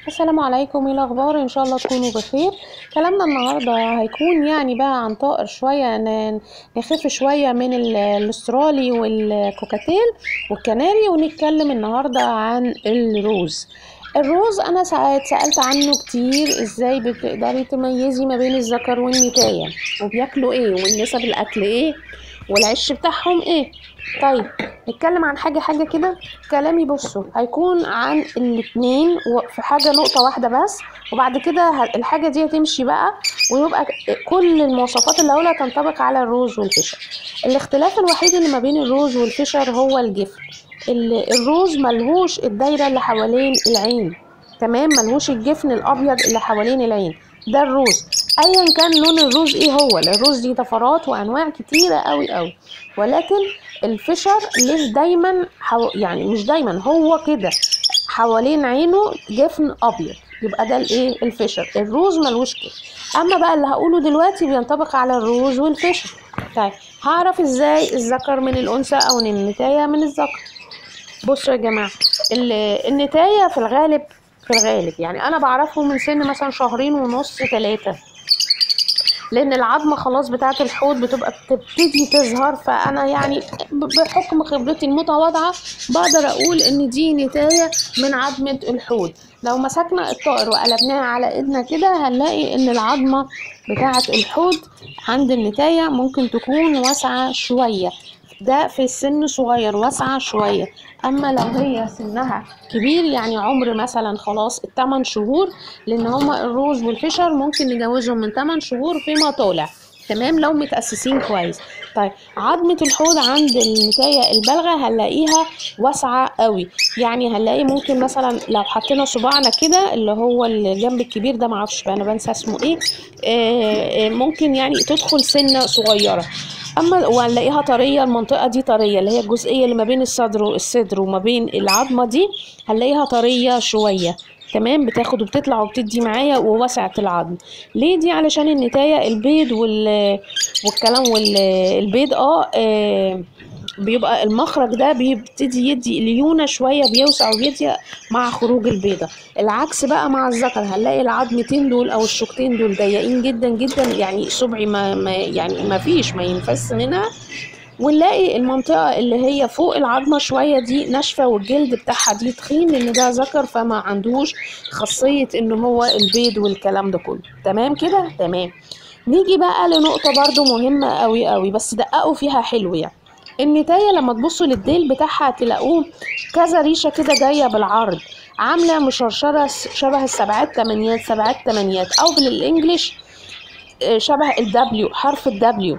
السلام عليكم ايه الاخبار ان شاء الله تكونوا بخير كلامنا النهارده هيكون يعني بقى عن طائر شويه ن- نخف شويه من ال- الاسترالي والكوكاتيل والكناري ونتكلم النهارده عن الروز الروز انا ساعات سالت عنه كتير ازاي بتقدري تميزي ما بين الذكر والنتايه وبياكلوا ايه والنسب الاكل ايه والعش بتاعهم ايه طيب نتكلم عن حاجة حاجة كده كلامي بصوا هيكون عن الاتنين وفي حاجة نقطة واحدة بس وبعد كده ه- الحاجة دي هتمشي بقى ويبقى ك- كل المواصفات اللي هقولها تنطبق على الروز والفشر الاختلاف الوحيد اللي ما بين الروز والفشر هو الجفن ال- الروز ملهوش الدايرة اللي حوالين العين تمام ملهوش الجفن الابيض اللي حوالين العين ده الروز ايا كان لون الروز ايه هو الروز دي طفرات وانواع كتيره قوي قوي ولكن الفشر ليه دايما حو... يعني مش دايما هو كده حوالين عينه جفن ابيض يبقى ده الايه الفشر الروز ملوش كده اما بقى اللي هقوله دلوقتي بينطبق على الروز والفشر طيب هعرف ازاي الذكر من الانثى او من النتايه من الذكر بصوا يا جماعة ال- النتاية في الغالب في الغالب يعني أنا بعرفه من سن مثلا شهرين ونص ثلاثة لأن العظمة خلاص بتاعة الحوض بتبقى بتبتدي تظهر فأنا يعني ب- بحكم خبرتي المتواضعة بقدر أقول إن دي نتاية من عظمة الحوض لو مسكنا الطائر وقلبناه على ايدنا كده هنلاقي ان العظمة بتاعة الحوض عند النتاية ممكن تكون واسعة شوية ده في السن صغير واسعة شوية أما لو هي سنها كبير يعني عمر مثلا خلاص التمن شهور لأن هما الروز والفشر ممكن نجوزهم من تمن شهور فيما طالع تمام لو متأسسين كويس طيب عظمة الحوض عند النتاية البالغة هنلاقيها واسعة قوي يعني هنلاقي ممكن مثلا لو حطينا صباعنا كده اللي هو الجنب الكبير ده معرفش بقى انا بنسى اسمه ايه آه، آه، ممكن يعني تدخل سنة صغيرة اما وهنلاقيها طريه المنطقه دي طريه اللي هي الجزئيه اللي ما بين الصدر والصدر وما بين العظمه دي هنلاقيها طريه شويه تمام بتاخد وبتطلع وبتدي معايا ووسعة العظم ليه دي علشان النتاية البيض وال والكلام والبيض اه, آه بيبقى المخرج ده بيبتدي يدي ليونة شوية بيوسع وبيضيق مع خروج البيضة العكس بقى مع الذكر هنلاقي العظمتين دول او الشقين دول ضيقين جدا جدا يعني صبعي ما, ما يعني ما فيش ما ينفس منها ونلاقي المنطقة اللي هي فوق العظمة شوية دي ناشفة والجلد بتاعها دي تخين لأن ده ذكر فما عندوش خاصية إن هو البيض والكلام ده كله تمام كده تمام نيجي بقى لنقطة برضو مهمة قوي قوي بس دققوا فيها حلو يعني النتاية لما تبصوا للديل بتاعها تلاقوه كذا ريشة كده جاية بالعرض عاملة مشرشرة شبه السبعات تمانيات سبعات تمانيات أو بالإنجليش آه، شبه الدبليو حرف الدبليو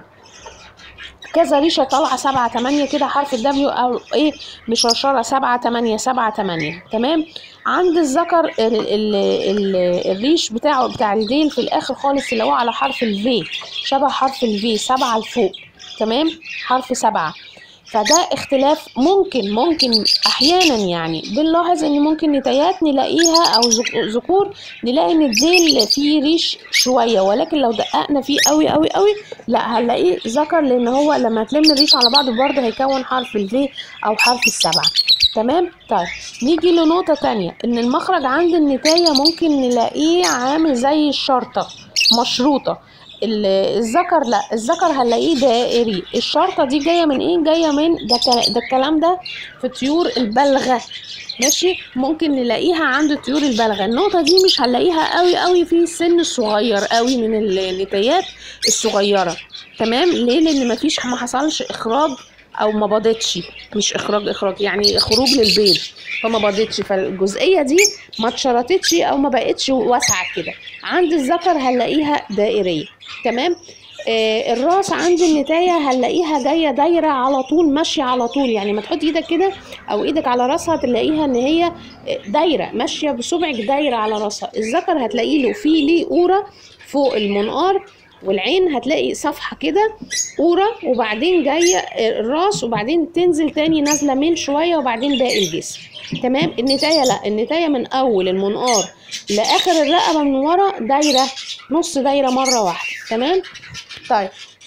كذا ريشة طالعة سبعة تمانية كده حرف الدبليو أو إيه مشرشرة سبعة تمانية سبعة تمانية تمام عند الذكر ال ال ال الريش بتاعه بتاع الديل في الآخر خالص اللي هو على حرف الفي شبه حرف الفي سبعة لفوق تمام حرف سبعة فده اختلاف ممكن ممكن احيانا يعني بنلاحظ ان ممكن نتايات نلاقيها او ذك- ذكور نلاقي ان الديل فيه ريش شويه ولكن لو دققنا فيه قوي قوي قوي لا هنلاقيه ذكر لان هو لما تلم الريش على بعض برضه هيكون حرف الفي او حرف السبعه تمام طيب نيجي لنقطه تانية ان المخرج عند النتايه ممكن نلاقيه عامل زي الشرطه مشروطه ال- الذكر لا الذكر هنلاقيه دائري الشرطه دي جايه من ايه جايه من ده كلا- ده الكلام ده في طيور البلغه ماشي ممكن نلاقيها عند الطيور البالغه النقطه دي مش هنلاقيها قوي قوي في السن الصغير قوي من النتايات الصغيره تمام ليه لان مفيش ما حصلش اخراج او ما بضتش مش اخراج اخراج يعني خروج للبيض فما بضتش فالجزئيه دي ما اتشرطتش او ما بقتش واسعه كده عند الذكر هنلاقيها دائريه تمام آه الراس عند النتايه هنلاقيها جايه دايره على طول ماشيه على طول يعني ما تحط ايدك كده او ايدك على راسها تلاقيها ان هي آه، دايره ماشيه بصبعك دايره على راسها الذكر هتلاقيه له فيه ليه قوره فوق المنقار والعين هتلاقي صفحة كده قورة وبعدين جاية الراس وبعدين تنزل تاني نازلة ميل شوية وبعدين باقي الجسم تمام النتاية لا النتاية من أول المنقار لآخر الرقبة من ورا دايرة نص دايرة مرة واحدة تمام طيب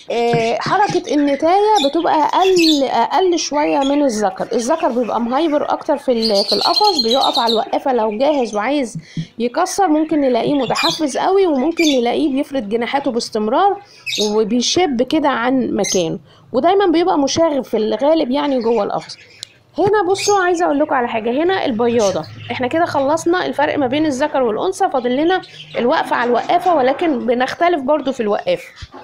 آه، حركة النتاية بتبقى أقل أقل شوية من الذكر الذكر بيبقى مهايبر أكتر في ال- في القفص بيقف على الوقافة لو جاهز وعايز يكسر ممكن نلاقيه متحفز قوي وممكن نلاقيه بيفرد جناحاته باستمرار وبيشب كده عن مكانه ودايما بيبقى مشاغب في الغالب يعني جوه القفص هنا بصوا عايزه اقول لكم على حاجه هنا البياضه احنا كده خلصنا الفرق ما بين الذكر والانثى فاضل لنا الوقفه على الوقافه ولكن بنختلف برضو في الوقافه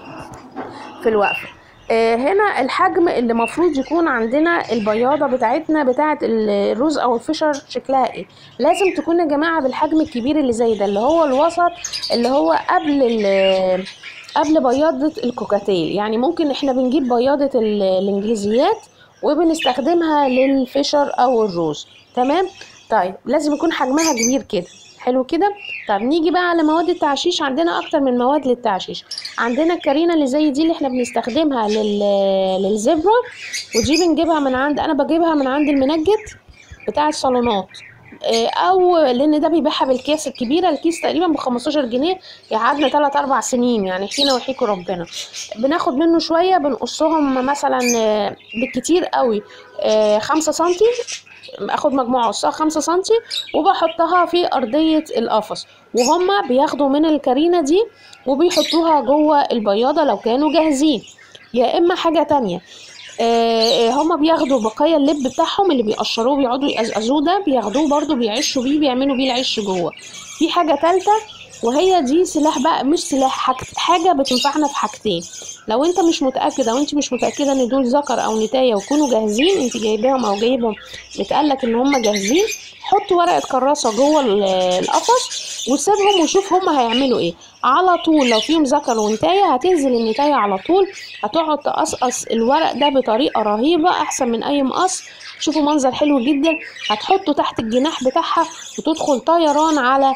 في الوقفه آه، هنا الحجم اللي المفروض يكون عندنا البياضة بتاعتنا بتاعت الرز او الفشر شكلها ايه لازم تكون يا جماعة بالحجم الكبير اللي زي ده اللي هو الوسط اللي هو قبل ال- قبل بياضة الكوكاتيل يعني ممكن احنا بنجيب بياضة ال- الانجليزيات وبنستخدمها للفشر او الروز تمام طيب لازم يكون حجمها كبير كده حلو كده طب نيجي بقى على مواد التعشيش عندنا اكتر من مواد للتعشيش عندنا الكارينا اللي زي دي اللي احنا بنستخدمها لل... للزبرة ودي بنجيبها من عند انا بجيبها من عند المنجد بتاع الصالونات آه، او لان ده بيبيعها بالكيس الكبيره الكيس تقريبا ب 15 جنيه يقعدنا 3 4 سنين يعني حين وحيكوا ربنا بناخد منه شويه بنقصهم مثلا آه، بالكتير قوي 5 سنتي اخد مجموعه قصها 5 سنتي وبحطها في ارضيه القفص وهما بياخدوا من الكارينه دي وبيحطوها جوه البياضه لو كانوا جاهزين يا اما حاجه تانية آه، هما بياخدوا بقايا اللب بتاعهم اللي بيقشروه بيقعدوا يقزقزوه ده بياخدوه برضو بيعشوا بيه بيعملوا بيه العش جوه في حاجه تالتة وهي دي سلاح بقى مش سلاح حاجة, حاجة بتنفعنا في حاجتين لو انت مش متأكد او انت مش متأكدة ان دول ذكر او نتاية ويكونوا جاهزين انت جايباهم او جايبهم متقالك ان هم جاهزين حط ورقة كراسة جوه ال- القفص وسيبهم وشوف هم هيعملوا ايه على طول لو فيهم ذكر ونتاية هتنزل النتاية على طول هتقعد تقصقص الورق ده بطريقة رهيبة احسن من اي مقص شوفوا منظر حلو جدا هتحطه تحت الجناح بتاعها وتدخل طيران على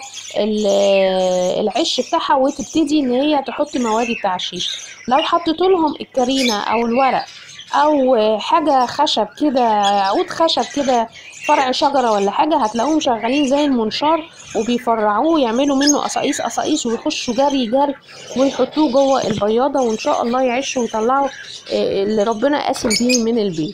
ال- العش بتاعها وتبتدي ان هي تحط مواد التعشيش لو حطيت لهم الكرينه او الورق او حاجه خشب كده عود خشب كده فرع شجره ولا حاجه هتلاقوهم شغالين زي المنشار وبيفرعوه يعملوا منه قصاقيص قصاقيص ويخشوا جري جري ويحطوه جوه البياضه وان شاء الله يعيشوا ويطلعوا آه، اللي ربنا قاسم بيه من البيت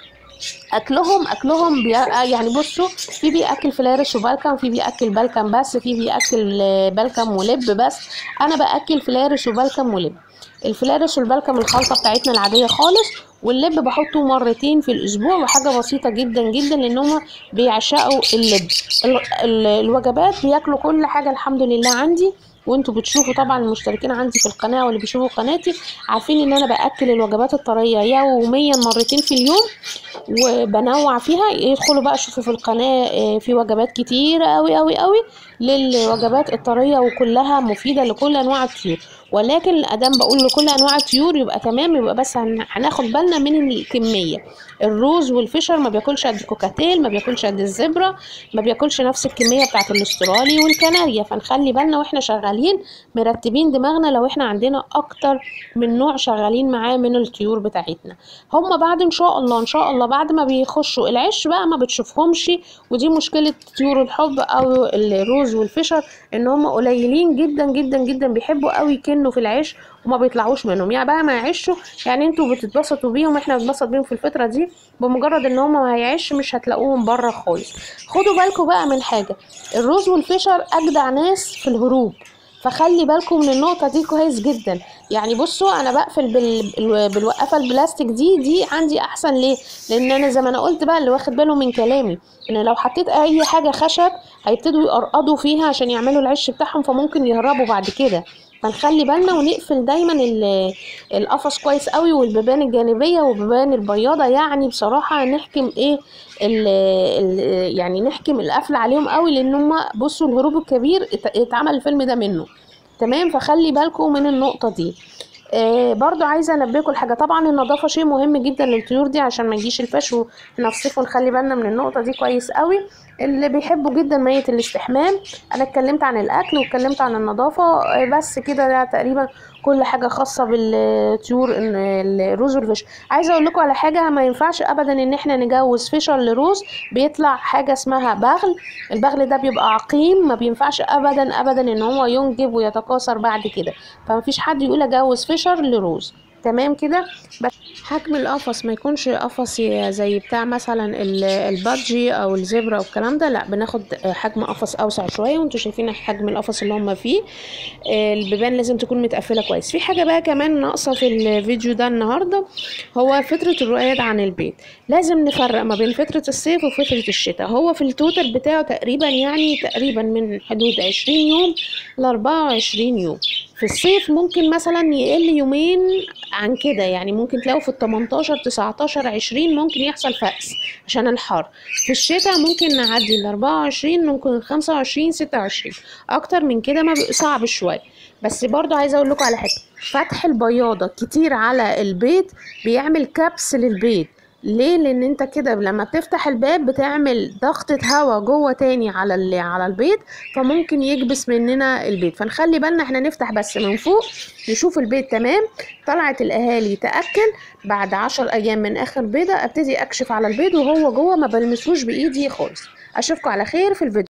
اكلهم اكلهم بي... يعني بصوا في بياكل فلارس وبلكم في بياكل بلكم بس في بياكل آه، بلكم ولب بس انا باكل فلارس وبلكم ولب الفلارس والبلكم الخلطه بتاعتنا العاديه خالص واللب بحطه مرتين في الاسبوع وحاجه بسيطه جدا جدا لان هما بيعشقوا اللب ال... ال... الوجبات بياكلوا كل حاجه الحمد لله عندي وانتوا بتشوفوا طبعا المشتركين عندي في القناه واللي بيشوفوا قناتي عارفين ان انا باكل الوجبات الطريه يوميا مرتين في اليوم وبنوع فيها يدخلوا بقى شوفوا في القناة آه، في وجبات كتير قوي قوي قوي للوجبات الطرية وكلها مفيدة لكل أنواع الطيور ولكن أدام بقول لكل أنواع الطيور يبقى تمام يبقى بس هن- هناخد بالنا من الكمية الروز والفشر ما بياكلش قد الكوكاتيل ما بياكلش قد الزبرة ما بياكلش نفس الكمية بتاعت الاسترالي والكناريا فنخلي بالنا واحنا شغالين مرتبين دماغنا لو احنا عندنا اكتر من نوع شغالين معاه من الطيور بتاعتنا هما بعد ان شاء الله ان شاء الله بعد ما بيخشوا العش بقى ما بتشوفهمش ودي مشكلة طيور الحب او الروز والفشر ان هما قليلين جدا جدا جدا بيحبوا قوي يكنوا في العش وما بيطلعوش منهم يعني بقى ما يعيشوا يعني انتوا بتتبسطوا بيهم احنا بنتبسط بيهم في الفترة دي بمجرد ان هما ما هيعيش مش هتلاقوهم بره خالص خدوا بالكم بقى من حاجة الروز والفشر اجدع ناس في الهروب فخلي بالكم من النقطة دي كويس جدا يعني بصوا انا بقفل بال... بال- بالوقفة البلاستيك دي دي عندي احسن ليه لان انا زي ما انا قلت بقى اللي واخد باله من كلامي ان لو حطيت اي حاجة خشب هيبتدوا يقرقضوا فيها عشان يعملوا العش بتاعهم فممكن يهربوا بعد كده فنخلي بالنا ونقفل دايما ال- القفص كويس قوي والبيبان الجانبية والبيبان البياضة يعني بصراحة نحكم ايه ال ال يعني نحكم القفل عليهم قوي لان هم بصوا الهروب الكبير ات- اتعمل الفيلم ده منه تمام فخلي بالكم من النقطة دي آه برضو عايزة انبهكم لحاجة طبعا النظافة شيء مهم جدا للطيور دي عشان ما يجيش الفشو احنا في الصيف ونخلي بالنا من النقطة دي كويس قوي اللي بيحبوا جدا مية الاستحمام انا اتكلمت عن الاكل واتكلمت عن النظافة آه بس كده ده تقريبا كل حاجة خاصة بالطيور إن الروز والفشل عايزة اقول لكم على حاجة ما ينفعش ابدا ان احنا نجوز فشل لروز بيطلع حاجة اسمها بغل البغل ده بيبقى عقيم ما بينفعش ابدا ابدا ان هو ينجب ويتكاثر بعد كده فمفيش حد يقول اجوز فشر لروز تمام كده بس حجم القفص ما يكونش قفص زي بتاع مثلا ال- البادجي او الزبرة والكلام ده لا بناخد حجم قفص اوسع شويه وانتوا شايفين حجم القفص اللي هم فيه آه، البيبان لازم تكون متقفله كويس في حاجه بقى كمان ناقصه في الفيديو ده النهارده هو فتره الرقاد عن البيت لازم نفرق ما بين فتره الصيف وفتره الشتاء هو في التوتال بتاعه تقريبا يعني تقريبا من حدود 20 يوم ل 24 يوم في الصيف ممكن مثلا يقل يومين عن كده يعني ممكن تلاقوا في ال 18 19 20 ممكن يحصل فأس عشان الحر في الشتاء ممكن نعدي ال 24 ممكن ال 25 26 اكتر من كده ما بيبقى صعب شويه بس برضو عايزه اقول لكم على حاجه فتح البياضه كتير على البيت بيعمل كبس للبيت ليه لان انت كده لما بتفتح الباب بتعمل ضغطة هواء جوه تاني على ال- على البيت فممكن يكبس مننا البيت فنخلي بالنا احنا نفتح بس من فوق نشوف البيت تمام طلعت الاهالي تاكل بعد عشر ايام من اخر بيضه ابتدي اكشف على البيض وهو جوه ما بلمسوش بايدي خالص اشوفكم على خير في الفيديو